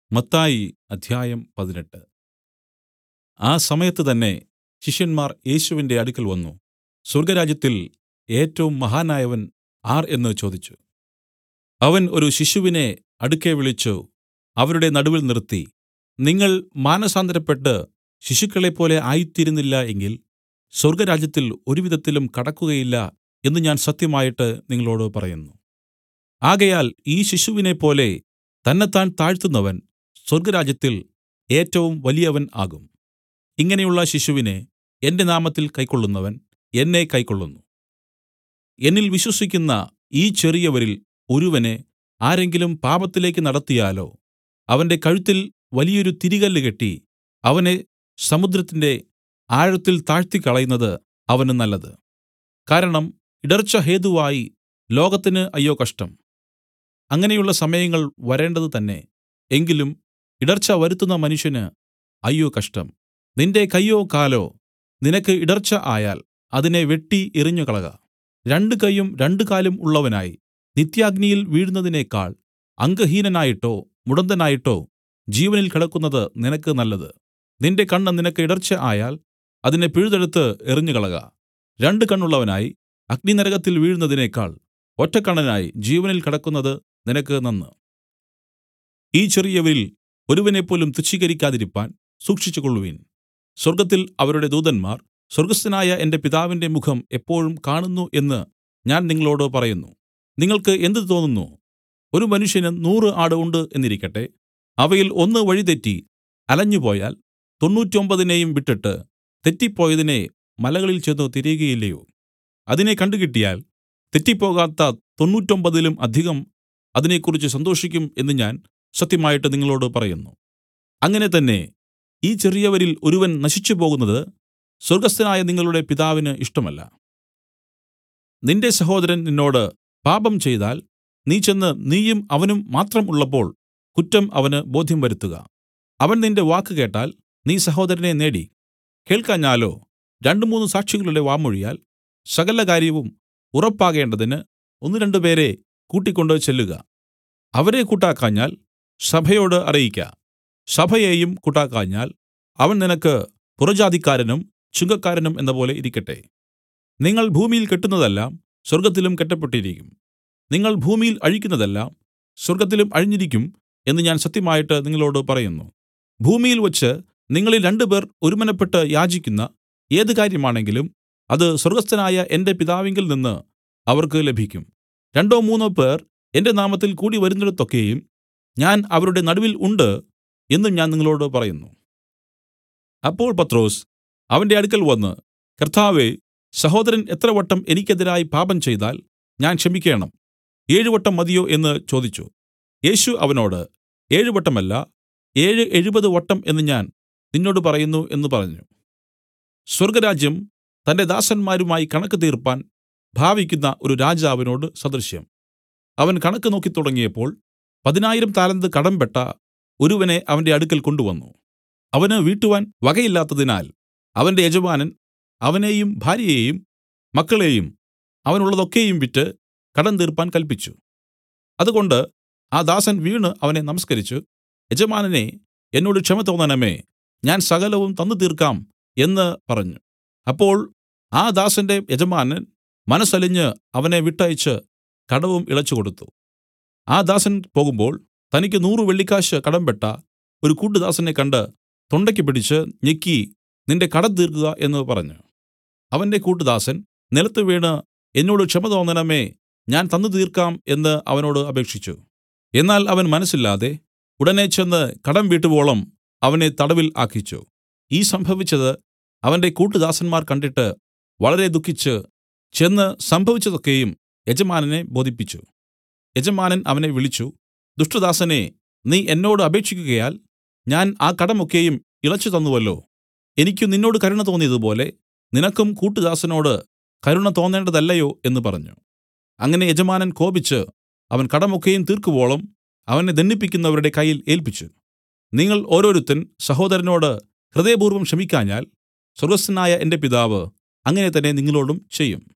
മത്തായി അധ്യായം പതിനെട്ട് ആ സമയത്ത് തന്നെ ശിഷ്യന്മാർ യേശുവിന്റെ അടുക്കൽ വന്നു സ്വർഗ്ഗരാജ്യത്തിൽ ഏറ്റവും മഹാനായവൻ ആർ എന്ന് ചോദിച്ചു അവൻ ഒരു ശിശുവിനെ അടുക്കെ വിളിച്ചു അവരുടെ നടുവിൽ നിർത്തി നിങ്ങൾ മാനസാന്തരപ്പെട്ട് ശിശുക്കളെപ്പോലെ ആയിത്തീരുന്നില്ല എങ്കിൽ സ്വർഗ്ഗരാജ്യത്തിൽ ഒരുവിധത്തിലും കടക്കുകയില്ല എന്ന് ഞാൻ സത്യമായിട്ട് നിങ്ങളോടു പറയുന്നു ആകയാൽ ഈ ശിശുവിനെപ്പോലെ തന്നെത്താൻ താഴ്ത്തുന്നവൻ സ്വർഗ്ഗരാജ്യത്തിൽ ഏറ്റവും വലിയവൻ ആകും ഇങ്ങനെയുള്ള ശിശുവിനെ എന്റെ നാമത്തിൽ കൈക്കൊള്ളുന്നവൻ എന്നെ കൈക്കൊള്ളുന്നു എന്നിൽ വിശ്വസിക്കുന്ന ഈ ചെറിയവരിൽ ഒരുവനെ ആരെങ്കിലും പാപത്തിലേക്ക് നടത്തിയാലോ അവന്റെ കഴുത്തിൽ വലിയൊരു തിരികല്ല് കെട്ടി അവനെ സമുദ്രത്തിന്റെ ആഴത്തിൽ താഴ്ത്തിക്കളയുന്നത് അവന് നല്ലത് കാരണം ഇടർച്ച ഹേതുവായി ലോകത്തിന് അയ്യോ കഷ്ടം അങ്ങനെയുള്ള സമയങ്ങൾ വരേണ്ടത് തന്നെ എങ്കിലും ഇടർച്ച വരുത്തുന്ന മനുഷ്യന് അയ്യോ കഷ്ടം നിന്റെ കയ്യോ കാലോ നിനക്ക് ഇടർച്ച ആയാൽ അതിനെ വെട്ടി എറിഞ്ഞുകളക രണ്ട് കയ്യും രണ്ട് കാലും ഉള്ളവനായി നിത്യാഗ്നിയിൽ വീഴുന്നതിനേക്കാൾ അംഗഹീനനായിട്ടോ മുടന്തനായിട്ടോ ജീവനിൽ കിടക്കുന്നത് നിനക്ക് നല്ലത് നിന്റെ കണ്ണ് നിനക്ക് ഇടർച്ച ആയാൽ അതിനെ പിഴുതെടുത്ത് എറിഞ്ഞുകളക രണ്ട് കണ്ണുള്ളവനായി അഗ്നിനരകത്തിൽ വീഴുന്നതിനേക്കാൾ ഒറ്റക്കണ്ണനായി ജീവനിൽ കടക്കുന്നത് നിനക്ക് നന്ന് ഈ ചെറിയവരിൽ ഒരുവനെപ്പോലും തുച്ഛീകരിക്കാതിരിപ്പാൻ സൂക്ഷിച്ചുകൊള്ളുവിൻ സ്വർഗ്ഗത്തിൽ അവരുടെ ദൂതന്മാർ സ്വർഗ്ഗസ്ഥനായ എന്റെ പിതാവിന്റെ മുഖം എപ്പോഴും കാണുന്നു എന്ന് ഞാൻ നിങ്ങളോടു പറയുന്നു നിങ്ങൾക്ക് എന്ത് തോന്നുന്നു ഒരു മനുഷ്യന് നൂറ് ആട് ഉണ്ട് എന്നിരിക്കട്ടെ അവയിൽ ഒന്ന് വഴിതെറ്റി അലഞ്ഞുപോയാൽ തൊണ്ണൂറ്റൊമ്പതിനെയും വിട്ടിട്ട് തെറ്റിപ്പോയതിനെ മലകളിൽ ചെന്ന് തിരയുകയില്ലയോ അതിനെ കണ്ടുകിട്ടിയാൽ തെറ്റിപ്പോകാത്ത തൊണ്ണൂറ്റൊമ്പതിലും അധികം അതിനെക്കുറിച്ച് സന്തോഷിക്കും എന്ന് ഞാൻ സത്യമായിട്ട് നിങ്ങളോടു പറയുന്നു അങ്ങനെ തന്നെ ഈ ചെറിയവരിൽ ഒരുവൻ നശിച്ചുപോകുന്നത് സ്വർഗ്ഗസ്ഥനായ നിങ്ങളുടെ പിതാവിന് ഇഷ്ടമല്ല നിന്റെ സഹോദരൻ നിന്നോട് പാപം ചെയ്താൽ നീ ചെന്ന് നീയും അവനും മാത്രം ഉള്ളപ്പോൾ കുറ്റം അവന് ബോധ്യം വരുത്തുക അവൻ നിന്റെ വാക്ക് കേട്ടാൽ നീ സഹോദരനെ നേടി കേൾക്കാഞ്ഞാലോ രണ്ടു മൂന്ന് സാക്ഷികളുടെ വാമൊഴിയാൽ സകല കാര്യവും ഉറപ്പാകേണ്ടതിന് ഒന്ന് രണ്ടുപേരെ കൂട്ടിക്കൊണ്ട് ചെല്ലുക അവരെ കൂട്ടാക്കാഞ്ഞാൽ സഭയോട് അറിയിക്ക സഭയെയും കൂട്ടാക്കാഞ്ഞാൽ അവൻ നിനക്ക് പുറജാതിക്കാരനും ചുങ്കക്കാരനും എന്നപോലെ ഇരിക്കട്ടെ നിങ്ങൾ ഭൂമിയിൽ കെട്ടുന്നതെല്ലാം സ്വർഗ്ഗത്തിലും കെട്ടപ്പെട്ടിരിക്കും നിങ്ങൾ ഭൂമിയിൽ അഴിക്കുന്നതെല്ലാം സ്വർഗ്ഗത്തിലും അഴിഞ്ഞിരിക്കും എന്ന് ഞാൻ സത്യമായിട്ട് നിങ്ങളോട് പറയുന്നു ഭൂമിയിൽ വച്ച് നിങ്ങളിൽ രണ്ടുപേർ ഒരുമനപ്പെട്ട് യാചിക്കുന്ന ഏത് കാര്യമാണെങ്കിലും അത് സ്വർഗ്ഗസ്ഥനായ എന്റെ പിതാവിങ്കൽ നിന്ന് അവർക്ക് ലഭിക്കും രണ്ടോ മൂന്നോ പേർ എന്റെ നാമത്തിൽ കൂടി വരുന്നിടത്തൊക്കെയും ഞാൻ അവരുടെ നടുവിൽ ഉണ്ട് എന്നും ഞാൻ നിങ്ങളോട് പറയുന്നു അപ്പോൾ പത്രോസ് അവന്റെ അടുക്കൽ വന്ന് കർത്താവേ സഹോദരൻ എത്ര വട്ടം എനിക്കെതിരായി പാപം ചെയ്താൽ ഞാൻ ക്ഷമിക്കേണം ഏഴ് വട്ടം മതിയോ എന്ന് ചോദിച്ചു യേശു അവനോട് ഏഴ് വട്ടമല്ല ഏഴ് എഴുപത് വട്ടം എന്ന് ഞാൻ നിന്നോട് പറയുന്നു എന്ന് പറഞ്ഞു സ്വർഗരാജ്യം തന്റെ ദാസന്മാരുമായി കണക്ക് തീർപ്പാൻ ഭാവിക്കുന്ന ഒരു രാജാവിനോട് സദൃശ്യം അവൻ കണക്ക് നോക്കി തുടങ്ങിയപ്പോൾ പതിനായിരം താലന്ത് കടംപെട്ട ഒരുവനെ അവന്റെ അടുക്കൽ കൊണ്ടുവന്നു അവന് വീട്ടുവാൻ വകയില്ലാത്തതിനാൽ അവന്റെ യജമാനൻ അവനെയും ഭാര്യയെയും മക്കളെയും അവനുള്ളതൊക്കെയും വിറ്റ് കടം തീർപ്പാൻ കല്പിച്ചു അതുകൊണ്ട് ആ ദാസൻ വീണ് അവനെ നമസ്കരിച്ചു യജമാനനെ എന്നോട് ക്ഷമ തോന്നണമേ ഞാൻ സകലവും തന്നു തീർക്കാം എന്ന് പറഞ്ഞു അപ്പോൾ ആ ദാസന്റെ യജമാനൻ മനസ്സലിഞ്ഞ് അവനെ വിട്ടയച്ച് കടവും ഇളച്ചുകൊടുത്തു ആ ദാസൻ പോകുമ്പോൾ തനിക്ക് നൂറ് വെള്ളിക്കാശ് കടംപെട്ട ഒരു കൂട്ടുദാസനെ കണ്ട് തൊണ്ടയ്ക്ക് പിടിച്ച് ഞെക്കി നിന്റെ കടം തീർക്കുക എന്ന് പറഞ്ഞു അവന്റെ കൂട്ടുദാസൻ നിലത്ത് വീണ് എന്നോട് ക്ഷമ തോന്നണമേ ഞാൻ തന്നു തീർക്കാം എന്ന് അവനോട് അപേക്ഷിച്ചു എന്നാൽ അവൻ മനസ്സില്ലാതെ ഉടനെ ചെന്ന് കടം വീട്ടുവോളം അവനെ തടവിൽ ആക്കിച്ചു ഈ സംഭവിച്ചത് അവന്റെ കൂട്ടുദാസന്മാർ കണ്ടിട്ട് വളരെ ദുഃഖിച്ച് ചെന്ന് സംഭവിച്ചതൊക്കെയും യജമാനനെ ബോധിപ്പിച്ചു യജമാനൻ അവനെ വിളിച്ചു ദുഷ്ടദാസനെ നീ എന്നോട് അപേക്ഷിക്കുകയാൽ ഞാൻ ആ കടമൊക്കെയും ഇളച്ചു തന്നുവല്ലോ എനിക്ക് നിന്നോട് കരുണ തോന്നിയതുപോലെ നിനക്കും കൂട്ടുദാസനോട് കരുണ തോന്നേണ്ടതല്ലയോ എന്ന് പറഞ്ഞു അങ്ങനെ യജമാനൻ കോപിച്ച് അവൻ കടമൊക്കെയും തീർക്കുവോളം അവനെ ദണ്ഡിപ്പിക്കുന്നവരുടെ കയ്യിൽ ഏൽപ്പിച്ചു നിങ്ങൾ ഓരോരുത്തൻ സഹോദരനോട് ഹൃദയപൂർവ്വം ക്ഷമിക്കാഞ്ഞാൽ സ്വർഗസ്ഥനായ എന്റെ പിതാവ് അങ്ങനെ തന്നെ നിങ്ങളോടും ചെയ്യും